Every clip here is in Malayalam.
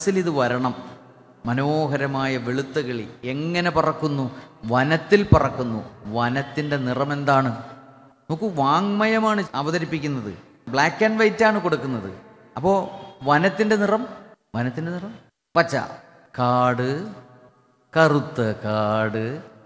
മനസ്സിൽ ഇത് വരണം മനോഹരമായ വെളുത്ത കിളി എങ്ങനെ പറക്കുന്നു വനത്തിൽ പറക്കുന്നു വനത്തിൻ്റെ നിറം എന്താണ് നോക്കൂ വാങ്മയമാണ് അവതരിപ്പിക്കുന്നത് ബ്ലാക്ക് ആൻഡ് വൈറ്റ് ആണ് കൊടുക്കുന്നത് അപ്പോൾ വനത്തിൻ്റെ നിറം വനത്തിൻ്റെ നിറം പച്ച കാട് കറുത്ത കാട്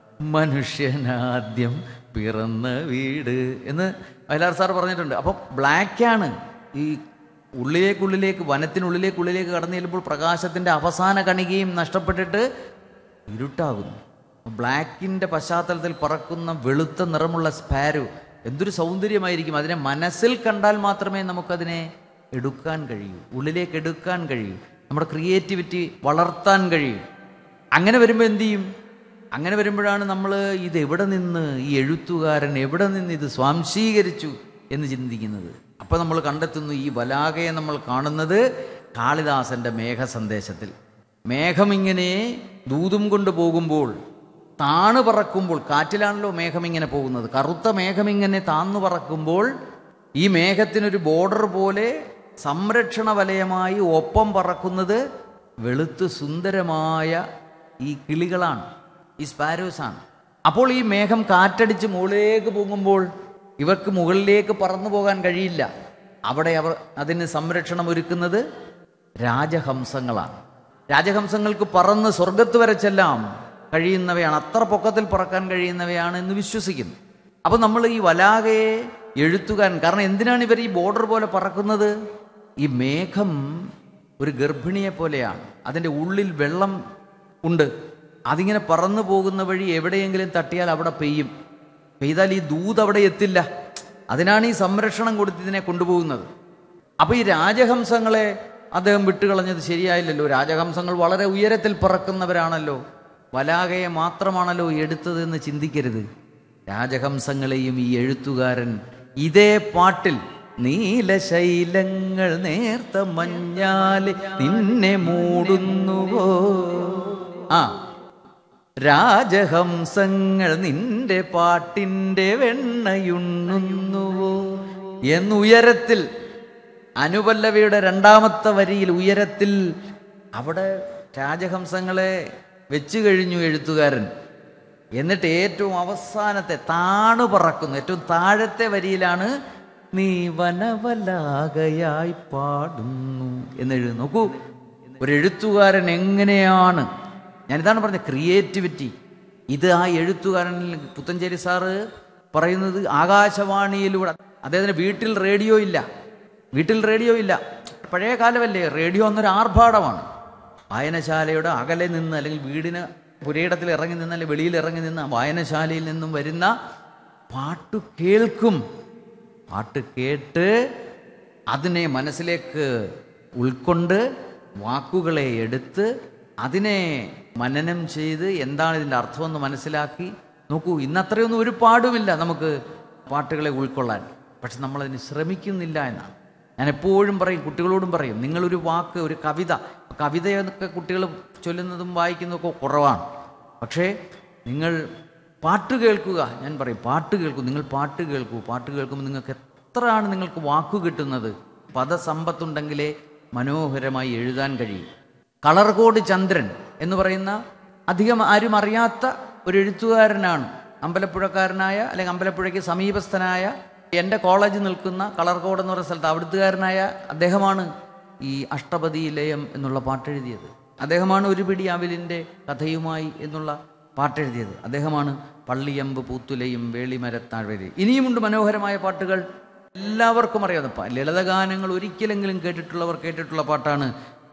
മനുഷ്യനാദ്യം പിറന്ന വീട് എന്ന് വയലാർ സാർ പറഞ്ഞിട്ടുണ്ട് അപ്പോൾ ബ്ലാക്കാണ് ഈ ഉള്ളിലേക്കുള്ളിലേക്ക് വനത്തിനുള്ളിലേക്ക് ഉള്ളിലേക്ക് കടന്നു ചെല്ലുമ്പോൾ പ്രകാശത്തിൻ്റെ അവസാന കണികയും നഷ്ടപ്പെട്ടിട്ട് ഇരുട്ടാകുന്നു ബ്ലാക്കിൻ്റെ പശ്ചാത്തലത്തിൽ പറക്കുന്ന വെളുത്ത നിറമുള്ള സ്പാരോ എന്തൊരു സൗന്ദര്യമായിരിക്കും അതിനെ മനസ്സിൽ കണ്ടാൽ മാത്രമേ നമുക്കതിനെ എടുക്കാൻ കഴിയൂ ഉള്ളിലേക്ക് എടുക്കാൻ കഴിയൂ നമ്മുടെ ക്രിയേറ്റിവിറ്റി വളർത്താൻ കഴിയും അങ്ങനെ വരുമ്പോൾ എന്ത് ചെയ്യും അങ്ങനെ വരുമ്പോഴാണ് നമ്മൾ ഇത് എവിടെ നിന്ന് ഈ എഴുത്തുകാരൻ എവിടെ നിന്ന് ഇത് സ്വാംശീകരിച്ചു എന്ന് ചിന്തിക്കുന്നത് അപ്പോൾ നമ്മൾ കണ്ടെത്തുന്നു ഈ വലാകയെ നമ്മൾ കാണുന്നത് കാളിദാസന്റെ മേഘസന്ദേശത്തിൽ മേഘം ഇങ്ങനെ ദൂതും കൊണ്ട് പോകുമ്പോൾ താണു പറക്കുമ്പോൾ കാറ്റിലാണല്ലോ മേഘം ഇങ്ങനെ പോകുന്നത് കറുത്ത മേഘം ഇങ്ങനെ താന്നു പറക്കുമ്പോൾ ഈ മേഘത്തിനൊരു ബോർഡർ പോലെ സംരക്ഷണ വലയമായി ഒപ്പം പറക്കുന്നത് വെളുത്ത് സുന്ദരമായ ഈ കിളികളാണ് ഈ സ്പാരോസാണ് അപ്പോൾ ഈ മേഘം കാറ്റടിച്ച് മുകളിലേക്ക് പോകുമ്പോൾ ഇവർക്ക് മുകളിലേക്ക് പറന്നു പോകാൻ കഴിയില്ല അവിടെ അവർ അതിന് സംരക്ഷണം ഒരുക്കുന്നത് രാജഹംസങ്ങളാണ് രാജഹംസങ്ങൾക്ക് പറന്ന് സ്വർഗത്ത് വരെ ചെല്ലാം കഴിയുന്നവയാണ് അത്ര പൊക്കത്തിൽ പറക്കാൻ കഴിയുന്നവയാണ് എന്ന് വിശ്വസിക്കുന്നു അപ്പോൾ നമ്മൾ ഈ വലാകയെ എഴുത്തുകാരൻ കാരണം എന്തിനാണ് ഇവർ ഈ ബോർഡർ പോലെ പറക്കുന്നത് ഈ മേഘം ഒരു ഗർഭിണിയെ പോലെയാണ് അതിൻ്റെ ഉള്ളിൽ വെള്ളം ഉണ്ട് അതിങ്ങനെ പറന്നു പോകുന്ന വഴി എവിടെയെങ്കിലും തട്ടിയാൽ അവിടെ പെയ്യും പെയ്താൽ ഈ ദൂത് അവിടെ എത്തില്ല അതിനാണ് ഈ സംരക്ഷണം കൊടുത്ത് ഇതിനെ കൊണ്ടുപോകുന്നത് അപ്പോൾ ഈ രാജഹംസങ്ങളെ അദ്ദേഹം വിട്ടുകളഞ്ഞത് ശരിയായില്ലല്ലോ രാജഹംസങ്ങൾ വളരെ ഉയരത്തിൽ പറക്കുന്നവരാണല്ലോ വലാകയെ മാത്രമാണല്ലോ എടുത്തത് എന്ന് ചിന്തിക്കരുത് രാജഹംസങ്ങളെയും ഈ എഴുത്തുകാരൻ ഇതേ പാട്ടിൽ നീലശൈലങ്ങൾ നേർത്ത മഞ്ഞാല് നിന്നെ മൂടുന്നുവോ ആ രാജഹംസങ്ങൾ നിന്റെ പാട്ടിൻ്റെ വെണ്ണയുണ്ണുന്നുവോ എന്നുയരത്തിൽ അനുപല്ലവിയുടെ രണ്ടാമത്തെ വരിയിൽ ഉയരത്തിൽ അവിടെ രാജഹംസങ്ങളെ വെച്ചു കഴിഞ്ഞു എഴുത്തുകാരൻ എന്നിട്ട് ഏറ്റവും അവസാനത്തെ താണു പറക്കുന്നു ഏറ്റവും താഴത്തെ വരിയിലാണ് നീ വനവലാകയായി പാടുന്നു എന്നെഴുതി നോക്കൂ ഒരു എഴുത്തുകാരൻ എങ്ങനെയാണ് ഞാനിതാണ് പറഞ്ഞത് ക്രിയേറ്റിവിറ്റി ഇത് ആ എഴുത്തുകാരനിൽ പുത്തഞ്ചേരി സാറ് പറയുന്നത് ആകാശവാണിയിലൂടെ അദ്ദേഹത്തിന് വീട്ടിൽ റേഡിയോ ഇല്ല വീട്ടിൽ റേഡിയോ ഇല്ല പഴയ കാലമല്ലേ റേഡിയോ എന്നൊരു ആർഭാടമാണ് വായനശാലയുടെ അകലെ നിന്ന് അല്ലെങ്കിൽ വീടിന് പുരയിടത്തിൽ ഇറങ്ങി നിന്ന് അല്ലെങ്കിൽ വെളിയിൽ ഇറങ്ങി നിന്ന് വായനശാലയിൽ നിന്നും വരുന്ന പാട്ട് കേൾക്കും പാട്ട് കേട്ട് അതിനെ മനസ്സിലേക്ക് ഉൾക്കൊണ്ട് വാക്കുകളെ എടുത്ത് അതിനെ മനനം ചെയ്ത് എന്താണ് ഇതിൻ്റെ അർത്ഥമെന്ന് മനസ്സിലാക്കി നോക്കൂ ഇന്ന് അത്രയൊന്നും ഒരു പാടുമില്ല നമുക്ക് പാട്ടുകളെ ഉൾക്കൊള്ളാൻ പക്ഷെ നമ്മളതിന് ശ്രമിക്കുന്നില്ല എന്നാണ് ഞാൻ എപ്പോഴും പറയും കുട്ടികളോടും പറയും നിങ്ങളൊരു വാക്ക് ഒരു കവിത കവിതയൊക്കെ കുട്ടികൾ ചൊല്ലുന്നതും വായിക്കുന്നതൊക്കെ കുറവാണ് പക്ഷേ നിങ്ങൾ പാട്ട് കേൾക്കുക ഞാൻ പറയും പാട്ട് കേൾക്കൂ നിങ്ങൾ പാട്ട് കേൾക്കൂ പാട്ട് കേൾക്കുമ്പോൾ നിങ്ങൾക്ക് എത്രയാണ് നിങ്ങൾക്ക് വാക്കു കിട്ടുന്നത് പദസമ്പത്തുണ്ടെങ്കിലേ മനോഹരമായി എഴുതാൻ കഴിയും കളർകോട് ചന്ദ്രൻ എന്ന് പറയുന്ന അധികം ആരും അറിയാത്ത ഒരു എഴുത്തുകാരനാണ് അമ്പലപ്പുഴക്കാരനായ അല്ലെങ്കിൽ അമ്പലപ്പുഴയ്ക്ക് സമീപസ്ഥനായ എൻ്റെ കോളേജ് നിൽക്കുന്ന കളർകോട് എന്ന് പറയുന്ന സ്ഥലത്ത് അവിടുത്തുകാരനായ അദ്ദേഹമാണ് ഈ അഷ്ടപതി ലയം എന്നുള്ള പാട്ടെഴുതിയത് അദ്ദേഹമാണ് ഒരു പിടി അവിലിൻ്റെ കഥയുമായി എന്നുള്ള പാട്ടെഴുതിയത് അദ്ദേഹമാണ് പള്ളിയമ്പ് പൂത്തുലയും വേളിമരത്താഴ്വരി ഇനിയുമുണ്ട് മനോഹരമായ പാട്ടുകൾ എല്ലാവർക്കും അറിയാവുന്ന പ- ലളിതഗാനങ്ങൾ ഒരിക്കലെങ്കിലും കേട്ടിട്ടുള്ളവർ കേട്ടിട്ടുള്ള പാട്ടാണ്